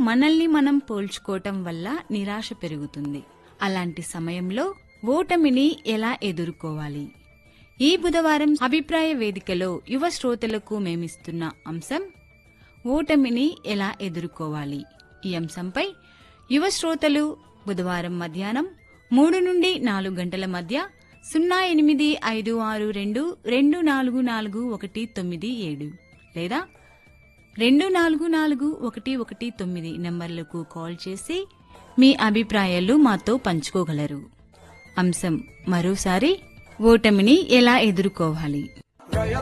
మనల్ని మనం పోల్చుకోవటం వల్ల నిరాశ పెరుగుతుంది అలాంటి సమయంలో ఓటమిని ఎలా ఎదుర్కోవాలి ఈ బుధవారం అభిప్రాయ వేదికలో యువ శ్రోతలకు మేమిస్తున్న అంశం ఓటమిని ఎలా ఎదుర్కోవాలి ఈ అంశంపై యువ శ్రోతలు బుధవారం మధ్యాహ్నం మూడు నుండి నాలుగు గంటల మధ్య సున్నా ఎనిమిది ఐదు ఆరు రెండు రెండు నాలుగు నాలుగు ఒకటి తొమ్మిది ఏడు లేదా రెండు నాలుగు నాలుగు ఒకటి ఒకటి తొమ్మిది నెంబర్లకు కాల్ చేసి మీ అభిప్రాయాలు మాతో పంచుకోగలరు అంశం మరోసారి ఓటమిని ఎలా ఎదుర్కోవాలి